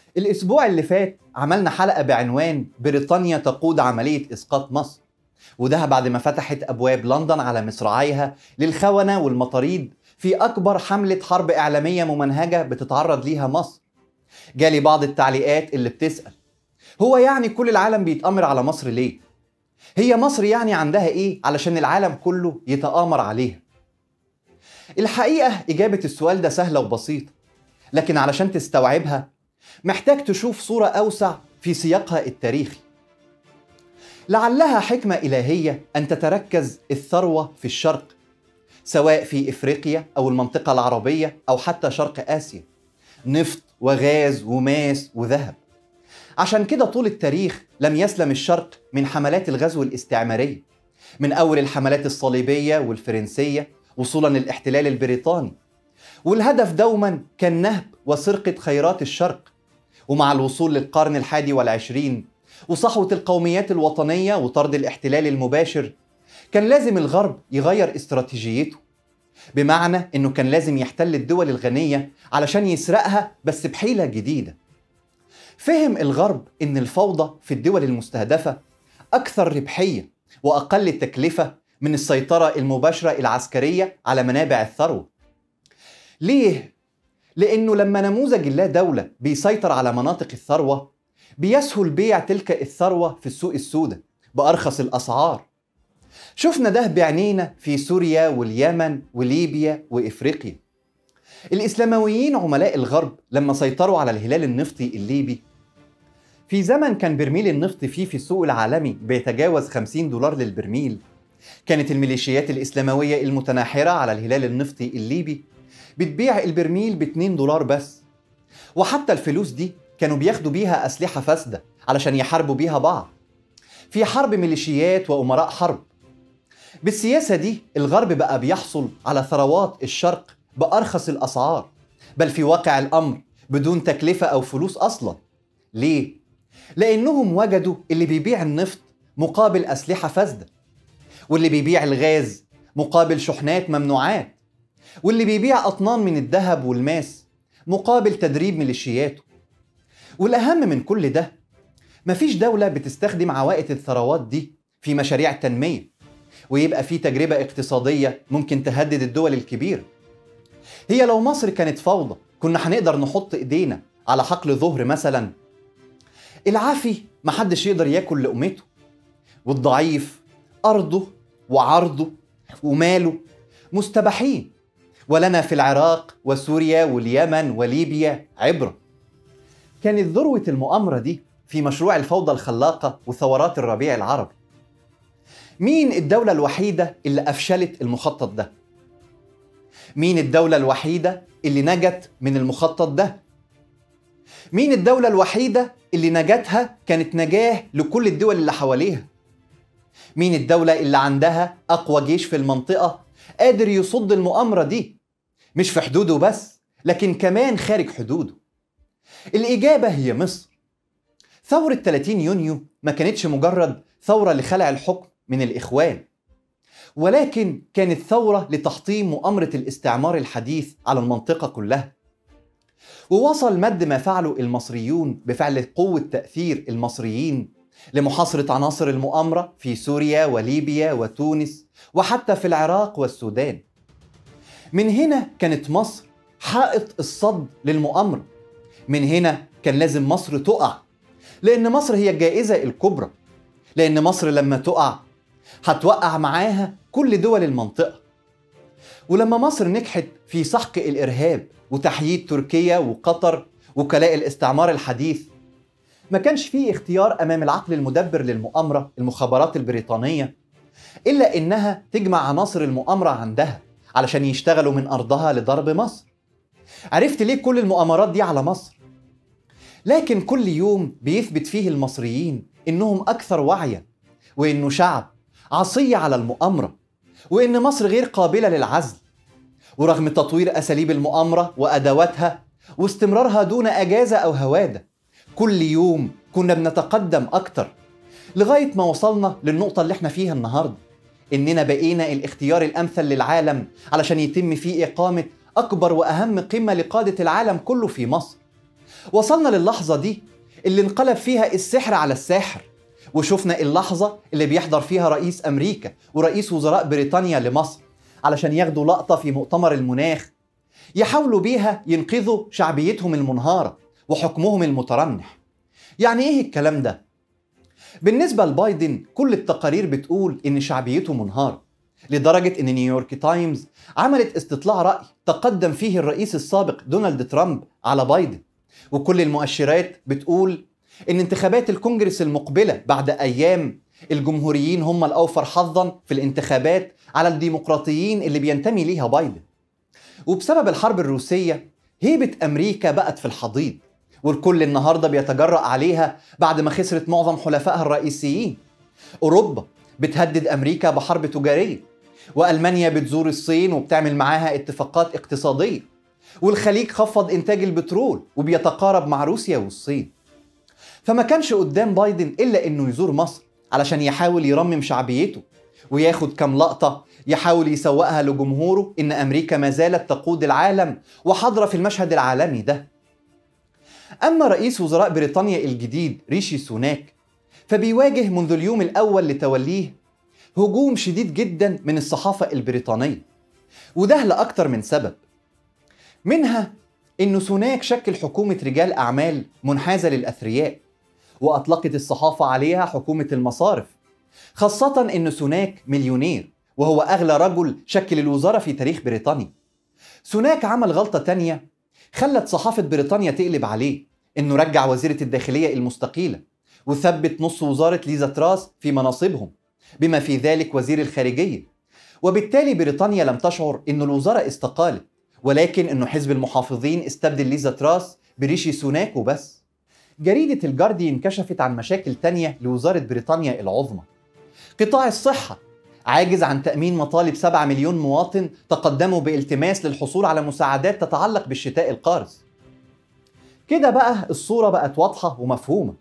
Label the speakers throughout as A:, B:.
A: الأسبوع اللي فات عملنا حلقة بعنوان بريطانيا تقود عملية إسقاط مصر وده بعد ما فتحت أبواب لندن على مصراعيها للخونة والمطاريد في أكبر حملة حرب إعلامية ممنهجة بتتعرض ليها مصر جالي بعض التعليقات اللي بتسأل هو يعني كل العالم بيتأمر على مصر ليه؟ هي مصر يعني عندها إيه علشان العالم كله يتآمر عليها؟ الحقيقة إجابة السؤال ده سهلة وبسيطة لكن علشان تستوعبها محتاج تشوف صورة أوسع في سياقها التاريخي لعلها حكمة إلهية أن تتركز الثروة في الشرق سواء في إفريقيا أو المنطقة العربية أو حتى شرق آسيا نفط وغاز وماس وذهب عشان كده طول التاريخ لم يسلم الشرق من حملات الغزو الاستعمارية من أول الحملات الصليبية والفرنسية وصولا للاحتلال البريطاني والهدف دوما كان نهب وسرقة خيرات الشرق ومع الوصول للقرن الحادي والعشرين وصحوة القوميات الوطنية وطرد الاحتلال المباشر كان لازم الغرب يغير استراتيجيته بمعنى انه كان لازم يحتل الدول الغنية علشان يسرقها بس بحيلة جديدة فهم الغرب ان الفوضى في الدول المستهدفة اكثر ربحية واقل تكلفة من السيطرة المباشرة العسكرية على منابع الثروة ليه؟ لأنه لما نموذج لا دولة بيسيطر على مناطق الثروة بيسهل بيع تلك الثروة في السوق السوداء بأرخص الأسعار شفنا ده بعينينا في سوريا واليمن وليبيا وإفريقيا الإسلامويين عملاء الغرب لما سيطروا على الهلال النفطي الليبي في زمن كان برميل النفط فيه في السوق العالمي بيتجاوز 50 دولار للبرميل كانت الميليشيات الإسلاموية المتناحرة على الهلال النفطي الليبي بتبيع البرميل ب 2 دولار بس وحتى الفلوس دي كانوا بياخدوا بيها أسلحة فاسدة علشان يحاربوا بيها بعض في حرب ميليشيات وأمراء حرب بالسياسة دي الغرب بقى بيحصل على ثروات الشرق بأرخص الأسعار بل في واقع الأمر بدون تكلفة أو فلوس أصلا ليه؟ لأنهم وجدوا اللي بيبيع النفط مقابل أسلحة فاسدة واللي بيبيع الغاز مقابل شحنات ممنوعات واللي بيبيع أطنان من الذهب والماس مقابل تدريب ميليشياته والأهم من كل ده مفيش دولة بتستخدم عوائد الثروات دي في مشاريع تنمية ويبقى في تجربة اقتصادية ممكن تهدد الدول الكبيرة هي لو مصر كانت فوضى كنا هنقدر نحط ايدينا على حقل ظهر مثلا العافي محدش يقدر ياكل لقمته والضعيف أرضه وعرضه وماله مستباحين ولنا في العراق وسوريا واليمن وليبيا عبرة كانت ذروة المؤامرة دي في مشروع الفوضى الخلاقة وثورات الربيع العربي مين الدولة الوحيدة اللي أفشلت المخطط ده؟ مين الدولة الوحيدة اللي نجت من المخطط ده؟ مين الدولة الوحيدة اللي نجاتها كانت نجاة لكل الدول اللي حواليها؟ مين الدولة اللي عندها أقوى جيش في المنطقة قادر يصد المؤامرة دي مش في حدوده بس لكن كمان خارج حدوده الإجابة هي مصر ثورة 30 يونيو ما كانتش مجرد ثورة لخلع الحكم من الإخوان ولكن كانت ثورة لتحطيم مؤامرة الاستعمار الحديث على المنطقة كلها ووصل مد ما فعله المصريون بفعل قوة تأثير المصريين لمحاصرة عناصر المؤامرة في سوريا وليبيا وتونس وحتى في العراق والسودان من هنا كانت مصر حائط الصد للمؤامرة من هنا كان لازم مصر تقع لأن مصر هي الجائزة الكبرى لأن مصر لما تقع هتوقع معاها كل دول المنطقة ولما مصر نجحت في سحق الإرهاب وتحييد تركيا وقطر وكلاء الاستعمار الحديث ما كانش فيه اختيار أمام العقل المدبر للمؤامرة المخابرات البريطانية إلا إنها تجمع عناصر المؤامرة عندها علشان يشتغلوا من أرضها لضرب مصر عرفت ليه كل المؤامرات دي على مصر لكن كل يوم بيثبت فيه المصريين إنهم أكثر وعيا وإنه شعب عصية على المؤامرة وإن مصر غير قابلة للعزل ورغم تطوير أساليب المؤامرة وأدواتها واستمرارها دون أجازة أو هوادة كل يوم كنا بنتقدم أكتر لغاية ما وصلنا للنقطة اللي احنا فيها النهاردة إننا بقينا الاختيار الأمثل للعالم علشان يتم فيه إقامة أكبر وأهم قمة لقادة العالم كله في مصر وصلنا للحظة دي اللي انقلب فيها السحر على الساحر وشفنا اللحظة اللي بيحضر فيها رئيس أمريكا ورئيس وزراء بريطانيا لمصر علشان ياخدوا لقطة في مؤتمر المناخ يحاولوا بيها ينقذوا شعبيتهم المنهارة وحكمهم المترنح يعني ايه الكلام ده؟ بالنسبة لبايدن كل التقارير بتقول إن شعبيته منهارة لدرجة إن نيويورك تايمز عملت استطلاع رأي تقدم فيه الرئيس السابق دونالد ترامب على بايدن وكل المؤشرات بتقول إن انتخابات الكونجرس المقبلة بعد أيام الجمهوريين هم الأوفر حظا في الانتخابات على الديمقراطيين اللي بينتمي ليها بايدن وبسبب الحرب الروسية هيبة أمريكا بقت في الحضيض والكل النهارده بيتجرأ عليها بعد ما خسرت معظم حلفائها الرئيسيين. أوروبا بتهدد أمريكا بحرب تجارية، وألمانيا بتزور الصين وبتعمل معاها اتفاقات اقتصادية، والخليج خفض إنتاج البترول وبيتقارب مع روسيا والصين. فما كانش قدام بايدن إلا إنه يزور مصر علشان يحاول يرمم شعبيته وياخد كام لقطة يحاول يسوقها لجمهوره إن أمريكا ما زالت تقود العالم وحاضرة في المشهد العالمي ده أما رئيس وزراء بريطانيا الجديد ريشي سوناك فبيواجه منذ اليوم الأول لتوليه هجوم شديد جدا من الصحافة البريطانية وده لأكتر من سبب منها إنه سوناك شكل حكومة رجال أعمال منحازة للأثرياء وأطلقت الصحافة عليها حكومة المصارف خاصة إن سوناك مليونير وهو أغلى رجل شكل الوزارة في تاريخ بريطانيا سوناك عمل غلطة تانية خلت صحافة بريطانيا تقلب عليه إنه رجع وزيرة الداخلية المستقيلة وثبت نص وزارة ليزا تراس في مناصبهم بما في ذلك وزير الخارجية وبالتالي بريطانيا لم تشعر إن الوزارة استقالت ولكن إنه حزب المحافظين استبدل ليزا تراس بريشي سوناك وبس جريدة الجارديان كشفت عن مشاكل تانية لوزارة بريطانيا العظمى قطاع الصحة عاجز عن تأمين مطالب 7 مليون مواطن تقدموا بالتماس للحصول على مساعدات تتعلق بالشتاء القارس كده بقى الصورة بقت واضحة ومفهومة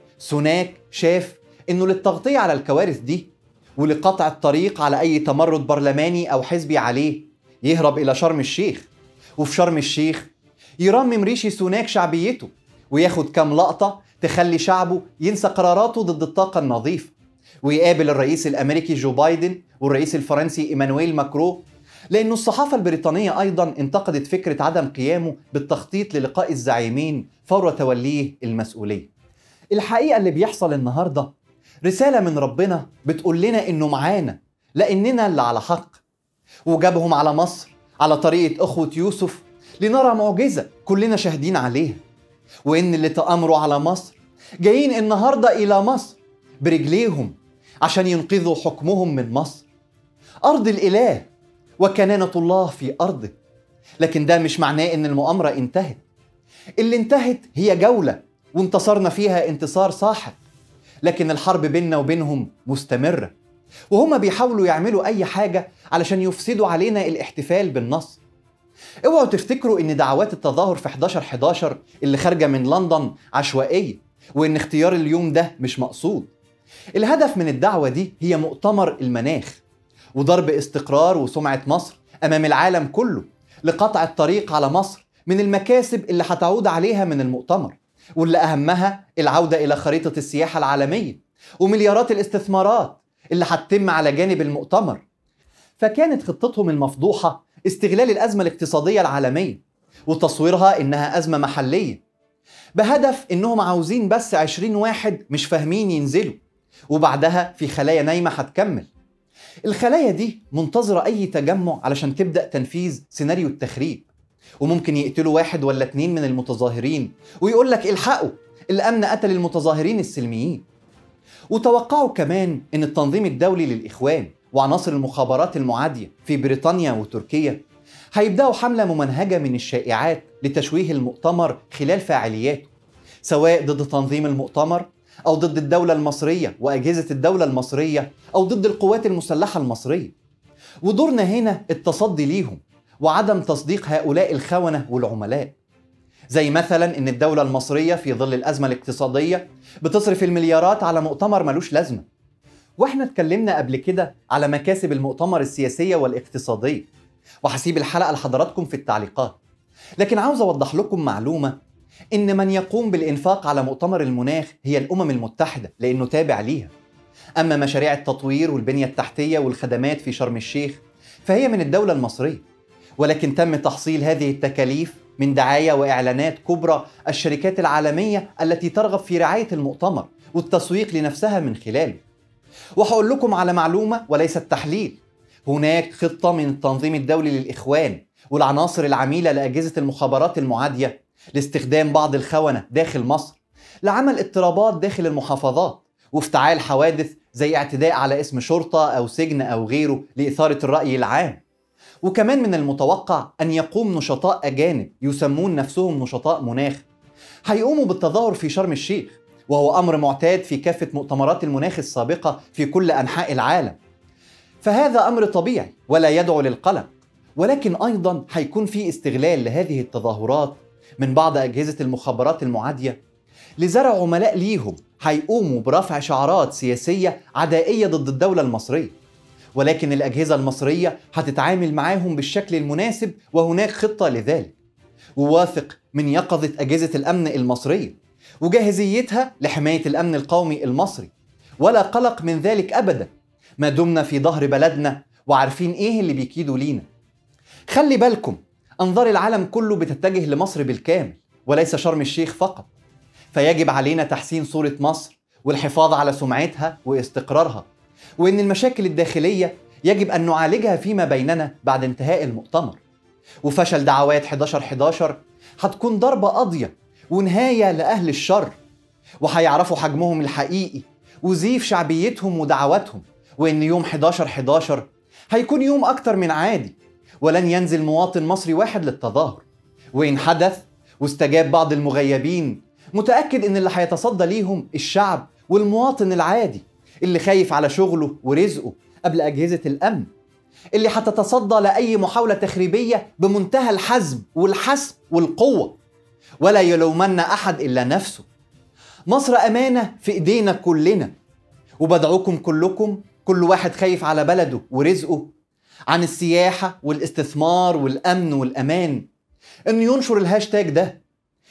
A: سوناك شاف انه للتغطية على الكوارث دي ولقطع الطريق على اي تمرد برلماني او حزبي عليه يهرب الى شرم الشيخ وفي شرم الشيخ يرمم ريشي سوناك شعبيته وياخد كام لقطة تخلي شعبه ينسى قراراته ضد الطاقة النظيفة ويقابل الرئيس الامريكي جو بايدن والرئيس الفرنسي ايمانويل ماكرو لأن الصحافة البريطانية أيضا انتقدت فكرة عدم قيامه بالتخطيط للقاء الزعيمين فور توليه المسؤولية. الحقيقة اللي بيحصل النهاردة رسالة من ربنا بتقول لنا إنه معانا لأننا اللي على حق. وجابهم على مصر على طريقة أخوة يوسف لنرى معجزة كلنا شاهدين عليها. وإن اللي تأمروا على مصر جايين النهاردة إلى مصر برجليهم عشان ينقذوا حكمهم من مصر. أرض الإله وكنانة الله في أرضه لكن ده مش معناه إن المؤامرة انتهت اللي انتهت هي جولة وانتصرنا فيها انتصار ساحق لكن الحرب بيننا وبينهم مستمرة وهما بيحاولوا يعملوا أي حاجة علشان يفسدوا علينا الاحتفال بالنصر اوعوا تفتكروا ان دعوات التظاهر في 11 11 اللي خارجه من لندن عشوائيه وان اختيار اليوم ده مش مقصود الهدف من الدعوه دي هي مؤتمر المناخ وضرب استقرار وسمعة مصر أمام العالم كله لقطع الطريق على مصر من المكاسب اللي هتعود عليها من المؤتمر واللي أهمها العودة إلى خريطة السياحة العالمية ومليارات الاستثمارات اللي هتتم على جانب المؤتمر فكانت خطتهم المفضوحة استغلال الأزمة الاقتصادية العالمية وتصويرها إنها أزمة محلية بهدف إنهم عاوزين بس 20 واحد مش فاهمين ينزلوا وبعدها في خلايا نايمة هتكمل الخلايا دي منتظرة أي تجمع علشان تبدأ تنفيذ سيناريو التخريب وممكن يقتلوا واحد ولا اتنين من المتظاهرين ويقول لك الحقوا الأمن قتل المتظاهرين السلميين وتوقعوا كمان أن التنظيم الدولي للإخوان وعناصر المخابرات المعادية في بريطانيا وتركيا هيبدأوا حملة ممنهجة من الشائعات لتشويه المؤتمر خلال فاعلياته سواء ضد تنظيم المؤتمر أو ضد الدولة المصرية وأجهزة الدولة المصرية أو ضد القوات المسلحة المصرية ودورنا هنا التصدي ليهم وعدم تصديق هؤلاء الخونة والعملاء زي مثلا ان الدولة المصرية في ظل الأزمة الاقتصادية بتصرف المليارات على مؤتمر ملوش لازمة واحنا اتكلمنا قبل كده على مكاسب المؤتمر السياسية والاقتصادية وهسيب الحلقة لحضراتكم في التعليقات لكن عاوز اوضح لكم معلومة إن من يقوم بالإنفاق على مؤتمر المناخ هي الأمم المتحدة لأنه تابع ليها أما مشاريع التطوير والبنية التحتية والخدمات في شرم الشيخ فهي من الدولة المصرية ولكن تم تحصيل هذه التكاليف من دعاية وإعلانات كبرى الشركات العالمية التي ترغب في رعاية المؤتمر والتسويق لنفسها من خلاله وهقول لكم على معلومة وليست تحليل هناك خطة من التنظيم الدولي للإخوان والعناصر العميلة لأجهزة المخابرات المعادية لاستخدام بعض الخونة داخل مصر لعمل اضطرابات داخل المحافظات وافتعال حوادث زي اعتداء على اسم شرطة أو سجن أو غيره لإثارة الرأي العام وكمان من المتوقع أن يقوم نشطاء أجانب يسمون نفسهم نشطاء مناخ هيقوموا بالتظاهر في شرم الشيخ وهو أمر معتاد في كافة مؤتمرات المناخ السابقة في كل أنحاء العالم فهذا أمر طبيعي ولا يدعو للقلق ولكن أيضا هيكون في استغلال لهذه التظاهرات من بعض أجهزة المخابرات المعادية لزرع عملاء ليهم هيقوموا برفع شعارات سياسية عدائية ضد الدولة المصرية ولكن الأجهزة المصرية هتتعامل معاهم بالشكل المناسب وهناك خطة لذلك وواثق من يقظة أجهزة الأمن المصرية وجاهزيتها لحماية الأمن القومي المصري ولا قلق من ذلك أبدا ما دمنا في ظهر بلدنا وعارفين إيه اللي بيكيدوا لينا خلي بالكم أنظار العالم كله بتتجه لمصر بالكامل وليس شرم الشيخ فقط فيجب علينا تحسين صورة مصر والحفاظ على سمعتها واستقرارها وإن المشاكل الداخلية يجب أن نعالجها فيما بيننا بعد انتهاء المؤتمر وفشل دعوات 11 11 هتكون ضربة قاضية ونهاية لأهل الشر وهيعرفوا حجمهم الحقيقي وزيف شعبيتهم ودعواتهم وإن يوم 11 11 هيكون يوم أكتر من عادي ولن ينزل مواطن مصري واحد للتظاهر وإن حدث واستجاب بعض المغيبين متأكد إن اللي هيتصدى ليهم الشعب والمواطن العادي اللي خايف على شغله ورزقه قبل أجهزة الأمن اللي هتتصدى لأي محاولة تخريبية بمنتهى الحزم والحسم والقوة ولا يلومن أحد إلا نفسه مصر أمانة في إيدينا كلنا وبدعوكم كلكم كل واحد خايف على بلده ورزقه عن السياحة والاستثمار والأمن والأمان إنه ينشر الهاشتاج ده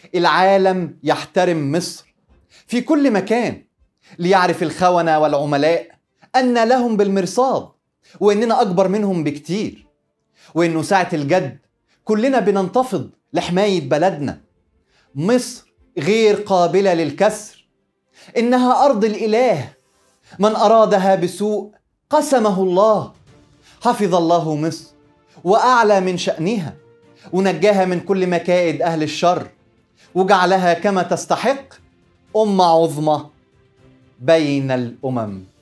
A: العالم يحترم مصر في كل مكان ليعرف الخونة والعملاء أن لهم بالمرصاد وإننا أكبر منهم بكتير وإنه ساعة الجد كلنا بننتفض لحماية بلدنا مصر غير قابلة للكسر إنها أرض الإله من أرادها بسوء قسمه الله حفظ الله مصر وأعلى من شأنها ونجاها من كل مكائد أهل الشر وجعلها كما تستحق أمة عظمى بين الأمم